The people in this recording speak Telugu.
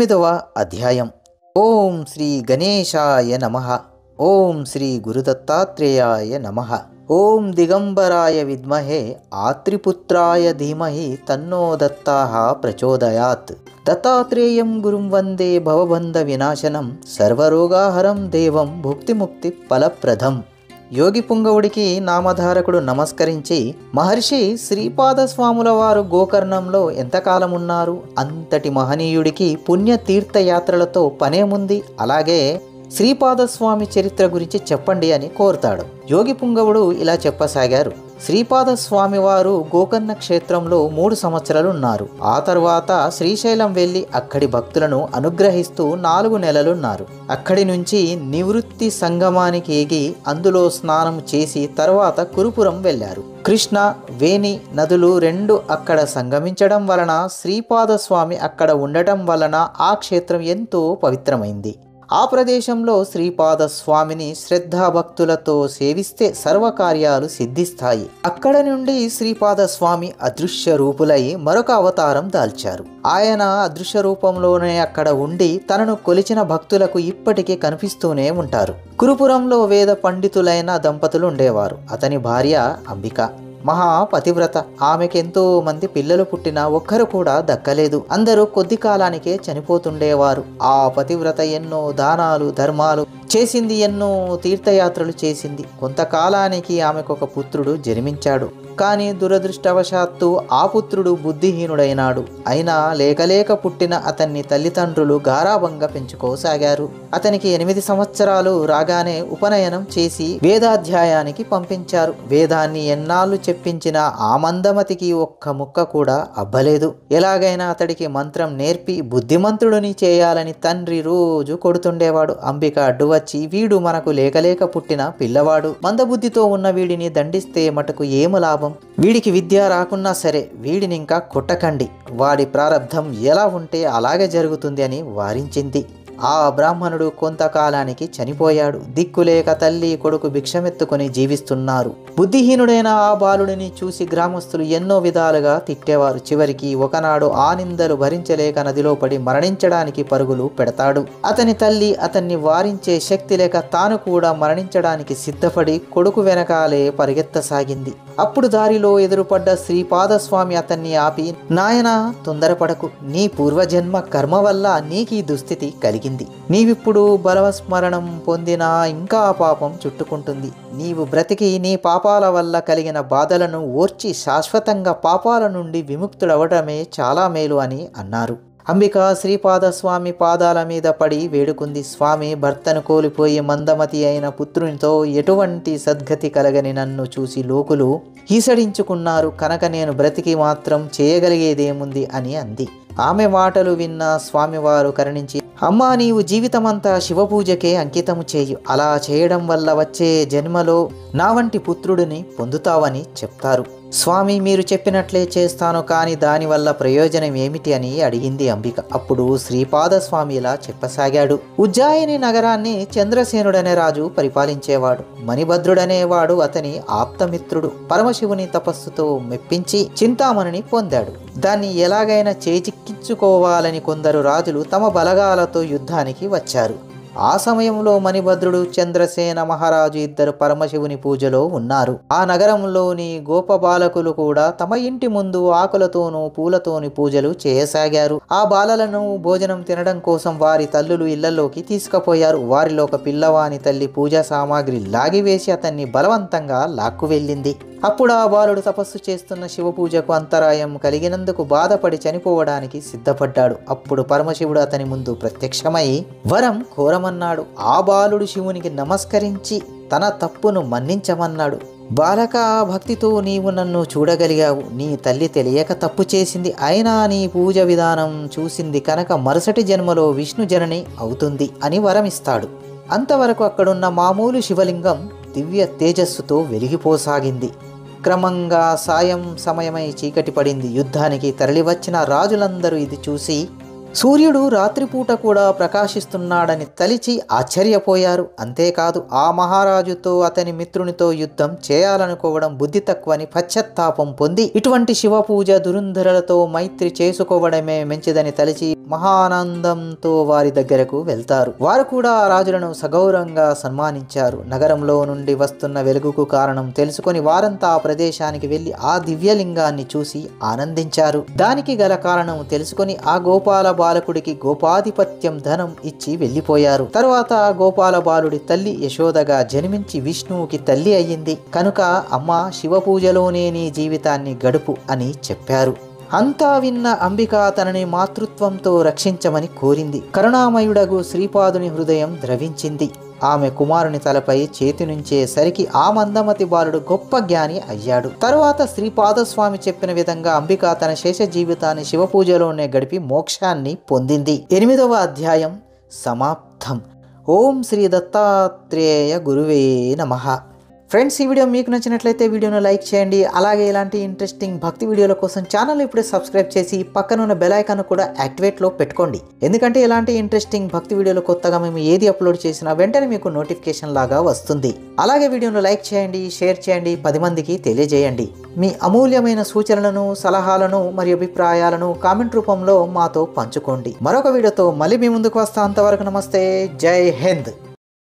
ఐదవ అధ్యాయం ఓం శ్రీ గణేశాయ నమ ఓం శ్రీ గురుదత్తాత్రేయాయ నమ ఓం దిగంబరాయ విద్మహే ఆత్రిపుత్రాయ ధీమహి తన్నో దత్తాః ప్రచోదయాత్ దత్తాత్రేయం గురుం వందే భవబంధ వినాశనం సర్వరోగాహరం దేవం భుక్తిముక్తి ఫలప్రదం యోగి పుంగవుడికి నామధారకుడు నమస్కరించి మహర్షి శ్రీపాద స్వాముల వారు గోకర్ణంలో ఎంతకాలం ఉన్నారు అంతటి మహనీయుడికి పుణ్య తీర్థయాత్రలతో పనేముంది అలాగే శ్రీపాద స్వామి చరిత్ర గురించి చెప్పండి అని కోరుతాడు యోగి పుంగవుడు ఇలా చెప్పసాగారు శ్రీపాద స్వామి వారు గోకర్ణ క్షేత్రంలో మూడు సంవత్సరాలు ఉన్నారు ఆ తర్వాత శ్రీశైలం వెళ్ళి అక్కడి భక్తులను అనుగ్రహిస్తూ నాలుగు నెలలున్నారు అక్కడి నుంచి నివృత్తి సంగమానికి ఎగి అందులో స్నానం చేసి తర్వాత కురుపురం వెళ్ళారు కృష్ణ వేణి నదులు రెండు అక్కడ సంగమించడం వలన శ్రీపాద స్వామి అక్కడ ఉండటం వలన ఆ క్షేత్రం ఎంతో పవిత్రమైంది ఆ ప్రదేశంలో శ్రీపాద స్వామిని శ్రద్ధాభక్తులతో సేవిస్తే సర్వకార్యాలు సిద్ధిస్తాయి అక్కడ నుండి శ్రీపాద స్వామి అదృశ్య రూపులై మరొక అవతారం దాల్చారు ఆయన అదృశ్య రూపంలోనే అక్కడ ఉండి తనను కొలిచిన భక్తులకు ఇప్పటికీ కనిపిస్తూనే ఉంటారు కురుపురంలో వేద పండితులైన దంపతులు ఉండేవారు అతని భార్య అంబిక మహా పతివ్రత ఆమెకెంతో మంది పిల్లలు పుట్టినా ఒక్కరు కూడా దక్కలేదు అందరూ కొద్ది కాలానికే చనిపోతుండేవారు ఆ పతివ్రత ఎన్నో దానాలు ధర్మాలు చేసింది ఎన్నో తీర్థయాత్రలు చేసింది కొంతకాలానికి ఆమెకు ఒక పుత్రుడు జన్మించాడు కానీ దురదృష్టవశాత్తు ఆ పుత్రుడు బుద్ధిహీనుడైనాడు అయినా లేకలేక పుట్టిన అతన్ని తల్లిదండ్రులు గారాభంగా పెంచుకోసాగారు అతనికి ఎనిమిది సంవత్సరాలు రాగానే ఉపనయనం చేసి వేదాధ్యాయానికి పంపించారు వేదాన్ని ఎన్నాళ్ళు చెప్పించిన ఆ మందమతికి ఒక్క ముక్క కూడా అబ్బలేదు ఎలాగైనా అతడికి మంత్రం నేర్పి బుద్ధిమంతుడిని చేయాలని తండ్రి రోజు కొడుతుండేవాడు అంబిక అడ్డు వచ్చి వీడు మనకు లేకలేక పుట్టిన పిల్లవాడు మందబుద్ధితో ఉన్న వీడిని దండిస్తే మటుకు ఏము లాభం వీడికి విద్య రాకున్నా సరే వీడిని ఇంకా కొట్టకండి వాడి ప్రారంధం ఎలా ఉంటే అలాగే జరుగుతుంది అని వారించింది ఆ బ్రాహ్మణుడు కొంతకాలానికి చనిపోయాడు దిక్కులేక తల్లి కొడుకు భిక్షమెత్తుకొని జీవిస్తున్నారు బుద్ధిహీనుడైన ఆ బాలుడిని చూసి గ్రామస్తులు ఎన్నో విధాలుగా తిట్టేవారు చివరికి ఒకనాడు ఆ నిందలు భరించలేక నదిలో పడి మరణించడానికి పరుగులు పెడతాడు అతని తల్లి అతన్ని వారించే శక్తి లేక తాను కూడా మరణించడానికి సిద్ధపడి కొడుకు వెనకాలే పరిగెత్తసాగింది అప్పుడు దారిలో ఎదురుపడ్డ శ్రీపాదస్వామి అతన్ని ఆపి నాయనా తొందరపడకు నీ పూర్వజన్మ కర్మ వల్ల నీకు ఈ దుస్థితి కలిగింది నీవిప్పుడు బలవస్మరణం పొందినా ఇంకా ఆ పాపం చుట్టుకుంటుంది నీవు బ్రతికి నీ పాపాల వల్ల కలిగిన బాధలను ఓర్చి శాశ్వతంగా పాపాల నుండి విముక్తుడవడమే చాలా మేలు అని అన్నారు అంబిక శ్రీపాద స్వామి పాదాల మీద పడి వేడుకుంది స్వామి భర్తను కోల్పోయి మందమతి అయిన పుత్రునితో ఎటువంటి సద్గతి కలగని నన్ను చూసి లోకులు ఈసడించుకున్నారు కనుక నేను బ్రతికి మాత్రం చేయగలిగేదేముంది అని అంది ఆమె మాటలు విన్న స్వామివారు కరుణించి అమ్మా నీవు జీవితమంతా శివపూజకే అంకితము చేయు అలా చేయడం వల్ల వచ్చే జన్మలో నా వంటి పుత్రుడిని పొందుతావని చెప్తారు స్వామి మీరు చెప్పినట్లే చేస్తాను కానీ దానివల్ల ప్రయోజనం ఏమిటి అని అడిగింది అంబిక అప్పుడు శ్రీపాద స్వామి ఇలా చెప్పసాగాడు ఉజ్జాయిని నగరాన్ని చంద్రసేనుడనే రాజు పరిపాలించేవాడు మణిభద్రుడనేవాడు అతని ఆప్తమిత్రుడు పరమశివుని తపస్సుతో మెప్పించి చింతామణిని పొందాడు దాన్ని ఎలాగైనా చేజిక్కించుకోవాలని కొందరు రాజులు తమ బలగాలతో యుద్ధానికి వచ్చారు ఆ సమయంలో మణిభద్రుడు చంద్రసేన మహారాజు ఇద్దరు పరమశివుని పూజలో ఉన్నారు ఆ నగరంలోని గోప బాలకులు కూడా తమ ఇంటి ముందు ఆకులతోనూ పూలతోని పూజలు చేయసాగారు ఆ బాలలను భోజనం తినడం కోసం వారి తల్లులు ఇళ్లలోకి తీసుకుపోయారు వారిలో ఒక పిల్లవాని తల్లి పూజా సామాగ్రి లాగివేసి అతన్ని బలవంతంగా లాక్కు వెళ్ళింది అప్పుడు ఆ బాలుడు తపస్సు చేస్తున్న శివ పూజకు అంతరాయం కలిగినందుకు బాధపడి చనిపోవడానికి సిద్ధపడ్డాడు అప్పుడు పరమశివుడు అతని ముందు ప్రత్యక్షమై వరం కోరమన్నాడు ఆ బాలుడు శివునికి నమస్కరించి తన తప్పును మన్నించమన్నాడు బాలక భక్తితో నీవు నన్ను చూడగలిగావు నీ తల్లి తెలియక తప్పు చేసింది అయినా నీ పూజ విధానం చూసింది కనుక మరుసటి జన్మలో విష్ణు జనని అవుతుంది అని వరమిస్తాడు అంతవరకు అక్కడున్న మామూలు శివలింగం దివ్య తేజస్సుతో వెలిగిపోసాగింది క్రమంగా సాయం సమయమై చీకటి పడింది యుద్ధానికి తరలివచ్చిన రాజులందరూ ఇది చూసి సూర్యుడు రాత్రిపూట కూడా ప్రకాశిస్తున్నాడని తలిచి ఆశ్చర్యపోయారు అంతేకాదు ఆ మహారాజుతో అతని మిత్రునితో యుద్ధం చేయాలనుకోవడం బుద్ధి తక్కువని పశ్చత్తాపం పొంది ఇటువంటి శివ పూజ దురుంధరులతో మైత్రి చేసుకోవడమే మంచిదని తలిచి మహానందంతో వారి దగ్గరకు వెళ్తారు వారు కూడా ఆ రాజులను సగౌరవంగా సన్మానించారు నగరంలో నుండి వస్తున్న వెలుగుకు కారణం తెలుసుకొని వారంతా ఆ ప్రదేశానికి వెళ్లి ఆ దివ్యలింగాన్ని చూసి ఆనందించారు దానికి గల కారణం తెలుసుకొని ఆ గోపాల బాలకుడికి గోపాధిపత్యం ధనం ఇచ్చి వెళ్లిపోయారు తరువాత ఆ గోపాల బాలుడి తల్లి యశోదగా జన్మించి విష్ణువుకి తల్లి అయ్యింది కనుక అమ్మ శివ పూజలోనే నీ జీవితాన్ని గడుపు అని చెప్పారు అంతా విన్న అంబిక తనని మాతృత్వంతో రక్షించమని కోరింది కరుణామయుడగు శ్రీపాదుని హృదయం ద్రవించింది ఆమె కుమారుని తలపై చేతి నుంచేసరికి ఆ మందమతి బాలుడు గొప్ప జ్ఞాని అయ్యాడు తరువాత శ్రీపాదస్వామి చెప్పిన విధంగా అంబిక తన శేష జీవితాన్ని శివపూజలోనే గడిపి మోక్షాన్ని పొందింది ఎనిమిదవ అధ్యాయం సమాప్తం ఓం శ్రీ దత్తాత్రేయ గురువే నమః ఫ్రెండ్స్ ఈ వీడియో మీకు నచ్చినట్లయితే వీడియోను లైక్ చేయండి అలాగే ఇలాంటి ఇంట్రెస్టింగ్ భక్తి వీడియోల కోసం ఛానల్ ఇప్పుడే సబ్స్క్రైబ్ చేసి పక్కన ఉన్న బెల్ ఐకాన్ కూడా యాక్టివేట్లో పెట్టుకోండి ఎందుకంటే ఇలాంటి ఇంట్రెస్టింగ్ భక్తి వీడియోలు కొత్తగా మేము ఏది అప్లోడ్ చేసినా వెంటనే మీకు నోటిఫికేషన్ లాగా వస్తుంది అలాగే వీడియోను లైక్ చేయండి షేర్ చేయండి పది మందికి తెలియజేయండి మీ అమూల్యమైన సూచనలను సలహాలను మరియు అభిప్రాయాలను కామెంట్ రూపంలో మాతో పంచుకోండి మరొక వీడియోతో మళ్ళీ మీ ముందుకు వస్తా అంతవరకు నమస్తే జై హింద్